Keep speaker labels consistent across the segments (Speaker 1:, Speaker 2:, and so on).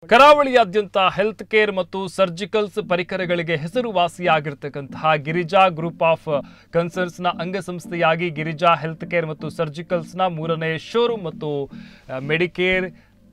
Speaker 1: ಕರಾವಳಿಯಾದ್ಯಂತ health care ಮತ್ತು surgicals ಪರಿಕರಗಳಿಗೆ ಹೆಸರುವಾಸಿಯಾಗಿರ್ತಕ್ಕಂತಹ ಗಿರಿಜಾ ಗ್ರೂಪ್ ಆಫ್ ಕನ್ಸರ್ನ್ಸ್ನ ಅಂಗಸಂಸ್ಥೆಯಾಗಿ ಗಿರಿಜಾ ಹೆಲ್ತ್ ಕೇರ್ ಮತ್ತು ಸರ್ಜಿಕಲ್ಸ್ನ ಮೂರನೇ ಶೋರೂಮ್ ಮತ್ತು ಆ, ಮೆಡಿಕೇರ್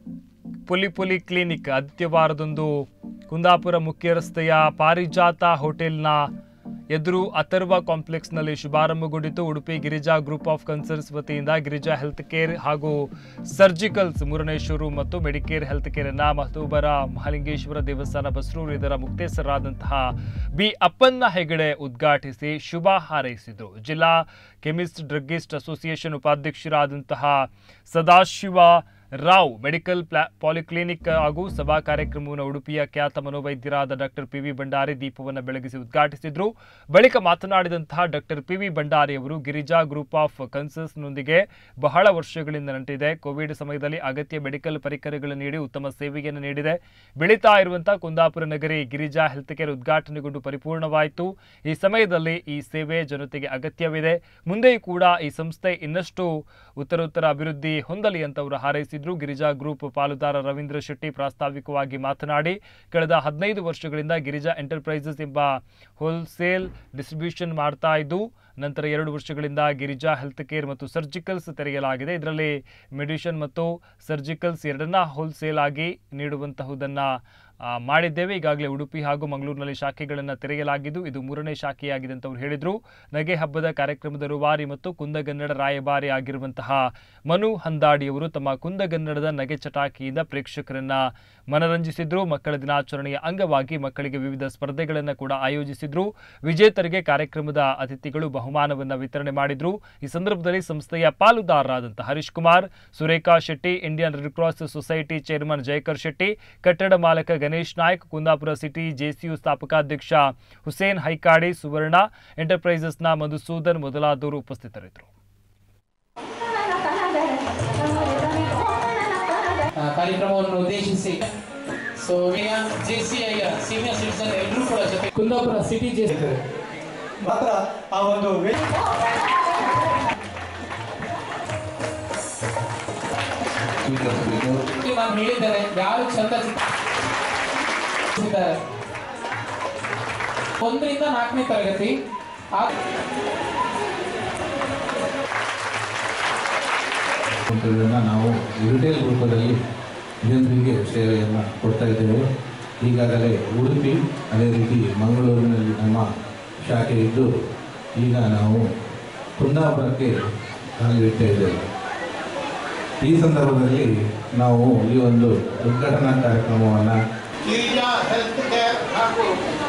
Speaker 1: ಪೊಲಿ ಪೊಲಿ ಕ್ಲಿನಿಕ್ ಆದಿತ್ಯವಾರದಂದು ಕುಂದಾಪುರ ಮುಖ್ಯ ರಸ್ತೆಯ ಪಾರಿಜಾತ ಹೋಟೆಲ್ನ ಎದುರು ಅಥರ್ವ ಕಾಂಪ್ಲೆಕ್ಸ್ನಲ್ಲಿ ಶುಭಾರಂಭಗೊಂಡಿತು Udupi Girija group of concerns ವತಿಯಿಂದ ಗಿರಿಜಾ ಹೆಲ್ತ್ ಕೇರ್ ಹಾಗೂ ಸರ್ಜಿಕಲ್ಸ್ ಮೂರನೇ ಶೋರೂಮ್ ಮತ್ತು ಮೆಡಿಕೇರ್ ಹೆಲ್ತ್ ಕೇರ್ ಅನ್ನ ಮಹತೂಬರ ಮಹಾಲಿಂಗೇಶ್ವರ ದೇವಸ್ಥಾನ ಬಸ್ರೂರು ಇದರ ಮುಕ್ತೇಸರಾದಂತಹ ಬಿ ಅಪ್ಪನ್ನ ಹೆಗಡೆ ಉದ್ಘಾಟಿಸಿ ಶುಭ ಹಾರೈಸಿದರು ಜಿಲ್ಲಾ ಕೆಮಿಸ್ಟ್ ಡ್ರಗ್ಗಿಸ್ಟ್ ಅಸೋಸಿಯೇಷನ್ ಉಪಾಧ್ಯಕ್ಷರಾದಂತಹ ಸದಾಶಿವ ರಾವ್ ಮೆಡಿಕಲ್ ಪ್ಲಾ ಪಾಲಿಕ್ಲಿನಿಕ್ ಹಾಗೂ ಸಭಾ ಕಾರ್ಯಕ್ರಮವನ್ನು ಉಡುಪಿಯ ಖ್ಯಾತ ಮನೋವೈದ್ಯರಾದ ಡಾಕ್ಟರ್ ಪಿ ವಿ ಭಂಡಾರಿ ದೀಪವನ್ನು ಬೆಳಗಿಸಿ ಉದ್ಘಾಟಿಸಿದ್ರು ಬಳಿಕ ಮಾತನಾಡಿದಂತಹ ಡಾಕ್ಟರ್ ಪಿ ವಿ ಭಂಡಾರಿ ಅವರು ಗಿರಿಜಾ ಗ್ರೂಪ್ ಆಫ್ ಕನ್ಸರ್ಸ್ನೊಂದಿಗೆ ಬಹಳ ವರ್ಷಗಳಿಂದ ನಂಟಿದೆ ಕೋವಿಡ್ ಸಮಯದಲ್ಲಿ ಅಗತ್ಯ ಮೆಡಿಕಲ್ ಪರಿಕರಗಳನ್ನು ನೀಡಿ ಉತ್ತಮ ಸೇವೆಯನ್ನು ನೀಡಿದೆ ಬೆಳೀತಾ ಇರುವಂತಹ ಕುಂದಾಪುರ ನಗರಿ ಗಿರಿಜಾ ಹೆಲ್ತ್ ಕೇರ್ ಉದ್ಘಾಟನೆಗೊಂಡು ಪರಿಪೂರ್ಣವಾಯಿತು ಈ ಸಮಯದಲ್ಲಿ ಈ ಸೇವೆ ಜನತೆಗೆ ಅಗತ್ಯವಿದೆ ಮುಂದೆಯೂ ಕೂಡ ಈ ಸಂಸ್ಥೆ ಇನ್ನಷ್ಟು ಉತ್ತರೋತ್ತರ ಅಭಿವೃದ್ಧಿ ಹೊಂದಲಿ ಅಂತ ಅವರು ಹಾರೈಸಿದ್ರು ಗಿರಿಜಾ ಗ್ರೂಪ್ ಪಾಲುದಾರ ರವೀಂದ್ರ ಶೆಟ್ಟಿ ಪ್ರಾಸ್ತಾವಿಕವಾಗಿ ಮಾತನಾಡಿ ಕಳೆದ ಹದಿನೈದು ವರ್ಷಗಳಿಂದ ಗಿರಿಜಾ ಎಂಟರ್ಪ್ರೈಸಸ್ ಎಂಬ ಹೋಲ್ಸೇಲ್ ಡಿಸ್ಟ್ರಿಬ್ಯೂಷನ್ ಮಾಡ್ತಾ ಇದ್ದು ನಂತರ ಎರಡು ವರ್ಷಗಳಿಂದ ಗಿರಿಜಾ ಹೆಲ್ತ್ ಕೇರ್ ಮತ್ತು ಸರ್ಜಿಕಲ್ಸ್ ತೆರೆಯಲಾಗಿದೆ ಇದರಲ್ಲಿ ಮೆಡಿಷನ್ ಮತ್ತು ಸರ್ಜಿಕಲ್ಸ್ ಎರಡನ್ನ ಹೋಲ್ಸೇಲ್ ಆಗಿ ನೀಡುವಂತಹುದನ್ನು ಆ, ಮಾಡಿದ್ದೇವೆ ಈಗಾಗಲೇ ಉಡುಪಿ ಹಾಗೂ ಮಂಗಳೂರಿನಲ್ಲಿ ಶಾಖೆಗಳನ್ನು ತೆರೆಯಲಾಗಿದ್ದು ಇದು ಮೂರನೇ ಶಾಖೆಯಾಗಿದೆ ಅಂತ ಅವರು ಹೇಳಿದರು ನಗೆ ಹಬ್ಬದ ಕಾರ್ಯಕ್ರಮದ ರೂವಾರಿ ಮತ್ತು ಕುಂದಗನ್ನಡ ರಾಯಭಾರಿ ಆಗಿರುವಂತಹ ಮನು ಹಂದಾಡಿಯವರು ತಮ್ಮ ಕುಂದಗನ್ನಡದ ನಗೆ ಚಟಾಕಿಯಿಂದ ಪ್ರೇಕ್ಷಕರನ್ನ ಮನರಂಜಿಸಿದ್ರು ಮಕ್ಕಳ ದಿನಾಚರಣೆಯ ಅಂಗವಾಗಿ ಮಕ್ಕಳಿಗೆ ವಿವಿಧ ಸ್ಪರ್ಧೆಗಳನ್ನು ಕೂಡ ಆಯೋಜಿಸಿದ್ರು ವಿಜೇತರಿಗೆ ಕಾರ್ಯಕ್ರಮದ ಅತಿಥಿಗಳು ಬಹುಮಾನವನ್ನು ವಿತರಣೆ ಮಾಡಿದ್ರು ಈ ಸಂದರ್ಭದಲ್ಲಿ ಸಂಸ್ಥೆಯ ಪಾಲುದಾರರಾದಂತಹ Harish Kumar Surekha Shetty Indian red cross society chairman Jayakar Shetty ಕಟ್ಟಡ ಮಾಲಕ ಗಣೇಶ್ ನಾಯ್ಕ್ ಕುಂದಾಪುರ ಸಿಟಿ ಜೆಸಿಯು ಸ್ಥಾಪಕಾಧ್ಯಕ್ಷ ಹುಸೇನ್ ಹೈಕಾಡಿ ಸುವರ್ಣ ಎಂಟರ್ಪ್ರೈಸಸ್ನ ಮಧುಸೂದನ್ ಮೊದಲಾದವರು ಉಪಸ್ಥಿತರಿದ್ದರು
Speaker 2: ಆ, ಕಾರ್ಯಕ್ರಮವನ್ನು ಉದ್ದೇಶಿಸಿ ಸೊ ಈಗ J C I senior citizen ಎಲ್ಲರೂ ಕೂಡ ಜೊತೆ ಕುಂದಾಪುರ ಸಿಟಿ ಜೆ
Speaker 3: ಮಾತ್ರ ಆ ಒಂದು ವೇ-
Speaker 2: ನಾನು ಹೇಳಿದ್ದೇನೆ ಯಾರು ಚಂದ ಚಿತ್ರಿಸಿದ್ದಾರೆ ಒಂದರಿಂದ ನಾಲ್ಕನೇ ತರಗತಿ ಆ
Speaker 4: ಇದನ್ನು ನಾವು ರಿಟೇಲ್ ರೂಪದಲ್ಲಿ ಜನರಿಗೆ ಸೇವೆಯನ್ನು ಕೊಡ್ತಾ ಇದ್ದೇವೆ ಈಗಾಗಲೇ ಉಡುಪಿ ಅದೇ ರೀತಿ ಮಂಗಳೂರಿನಲ್ಲಿ ನಮ್ಮ ಶಾಖೆ ಇದ್ದು ಈಗ ನಾವು ಕುಂದಾಪುರಕ್ಕೆ ಕಾಲಿಡ್ತಾ ಇದ್ದೇವೆ ಈ ಸಂದರ್ಭದಲ್ಲಿ ನಾವು ಈ ಒಂದು ಉದ್ಘಾಟನಾ ಕಾರ್ಯಕ್ರಮವನ್ನು
Speaker 5: ಗಿರಿಜಾ ಹೆಲ್ತ್ ಕೇರ್ ಹಾಗೂ